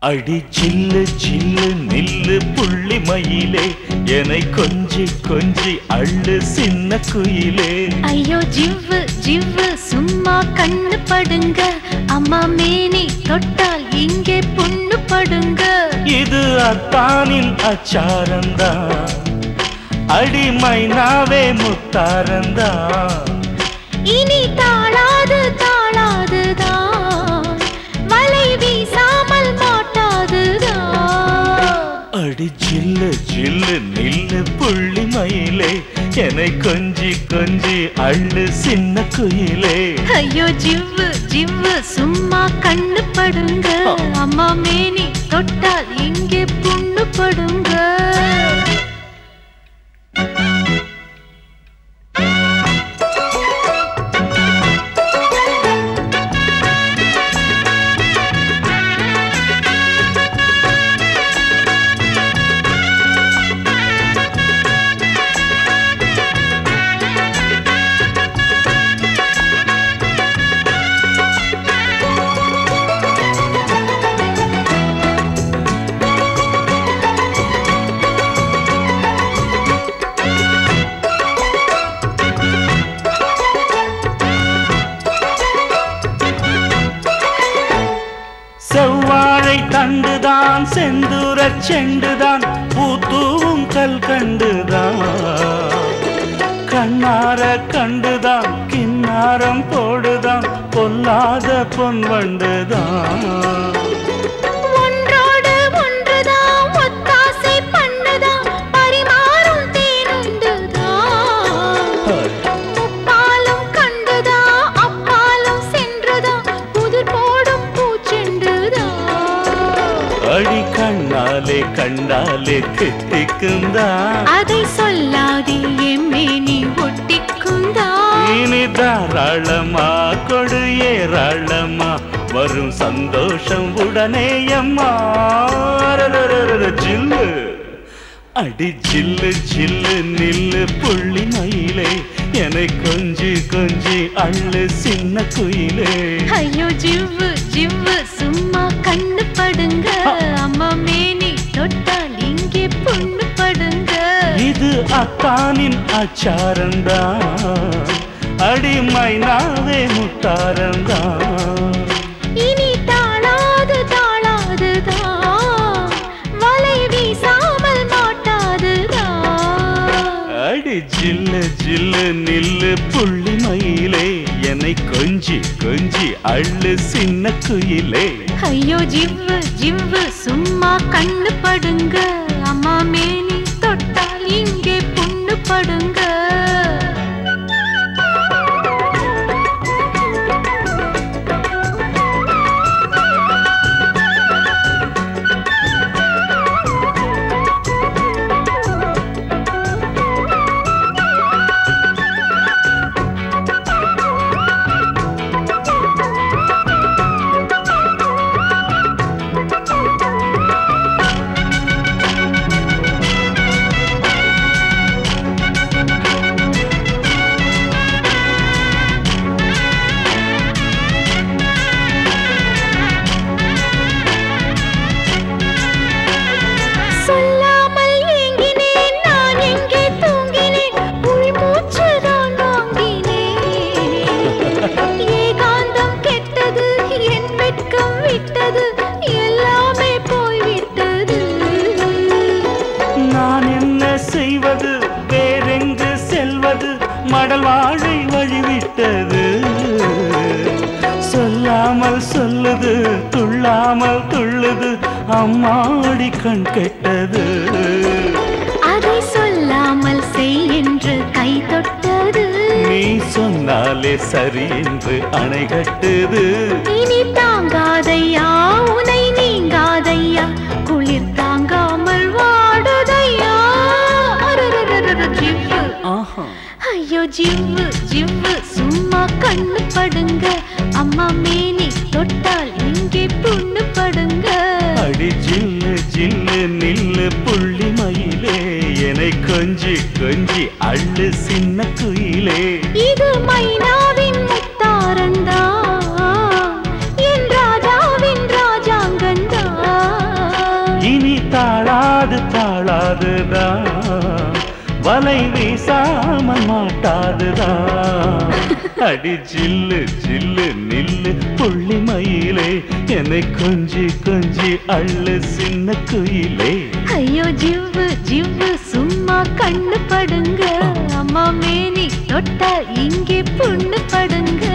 அடி சில்லு சில்லு நில்லு புள்ளி மயிலே என்னை கொஞ்சி கொஞ்சி அள்ளு சின்ன குயிலே ஐயோ ஜிவ்வு ஜிவ்வு சும்மா கண்ணு படுங்க அம்மா மேனி தொட்டால் இங்கே புண்ணு படுங்க இது அத்தானின் அச்சாரந்தான் அடிமைனாவே முத்தாரந்தான் இனி தாழாது தாழாதுதான் வலை வீசாமல் மாட்டாதுதான் அடி ஜில்லு ஜில்லு நில்லு புள்ளி மயிலே என்னை கொஞ்சி கொஞ்சி அள்ளு சின்ன குயிலே ஐயோ ஜிவ்வு ஜிவ்வு சும்மா கண்ணு படுங்க அம்மா மேனி தொட்டால் இங்கே புண்ணு படுங்க செவ்வாழை தண்டுதான் செந்தூரச் செண்டுதான் பூத்தூவும் கல் கண்டுதான் கண்ணார கண்டுதான் கிண்ணாரம் போடுதான் பொல்லாத பொன் வண்டுதான் ஒன்றோடு ஒன்றுதான் ஒத்தாசை பண்ணுதான் பரிமாறும் தேனுண்டுதான் முப்பாலும் கண்டுதான் அப்பாலும் சென்றுதான் புதிர் போடும் பூச்செண்டுதான் அடி கண்ணாலே கண்டாலே தித்திக்குந்தா அதை சொல்லாதே எம்மே நீ ஒட்டிக்குந்தா இனி தாராளமா கொடு ஏராளமா வரும் சந்தோஷம் உடனே அம்மா அரரரரர ஜில்லு அடி ஜில்லு ஜில்லு நில்லு புள்ளி மயிலே என்னை கொஞ்சி கொஞ்சி அள்ளு சின்ன குயிலே ஐயோ ஜிவ்வு ஜிவ்வு சும்மா கண்ணு படுங்க அம்மா மேனி தொட்டால் இங்கே பொண்ணு படுங்க இது அத்தானின் அச்சாரந்தான் அடிமைனாவே முத்தாரந்தான் இனி தாழாது தாழாதுதான் வலை வீசாமல் மாட்டாதுதான் அடி ஜில்லு ஜில்லு நில்லு புள்ளி மயிலே என்னை கொஞ்சி கொஞ்சி அள்ளு சின்ன குயிலே ஐயோ ஜிவ்வு ஜிவ்வு சும்மா கண்ணு படுங்க அம்மா மேனி தொட்டால் இங்கே பொண்ணு படுங்க சொல்லாமல் ஏங்கினேன் நான் எங்கே தூங்கினேன் உள் மூச்சுதான் வாங்கினேன் ஏகாந்தம் கெட்டது என் வெட்கம் விட்டது எல்லாமே போய்விட்டது நான் என்ன செய்வது வேறெங்கு செல்வது மடல் வாழை வழிவிட்டது சொல்லாமல் சொல்லுது துள்ளாமல் துள்ளுது அம்மாடி கண் கெட்டது அதை சொல்லாமல் செய் என்று கை தொட்டது நீ சொன்னாலே சரி என்று அணை கட்டுது இனி தாங்காதையா உனை நீங்காதையா குளிர் தாங்காமல் வாடுதையா அரரரரர ஜிவ்வு ஆஹா ஐயோ ஜிவ்வு ஜிவ்வு சும்மா கண்ணு படுங்க அம்மா மேனி தொட்டால் இங்கே புண்ணு படுங்க அடி ஜில்லு ஜில்லு நில்லு புள்ளி மயிலே என்னை கொஞ்சி கொஞ்சி அள்ளு சின்ன குயிலே இது மைனாவின் முத்தாரந்தா என் ராஜாவின் ராஜாங்கந்தா தான் வலை வீசாமல் மாட்டாதுதான் அடி ஜில்லு ஜில்லு நில்லு புள்ளி மயிலே என்னை கொஞ்சி கொஞ்சி அள்ளு சின்ன குயிலே ஐயோ ஜிவ்வு ஜிவ்வு சும்மா கண்ணு படுங்க அம்மா மேனி தொட்டால் இங்கே புண்ணு படுங்க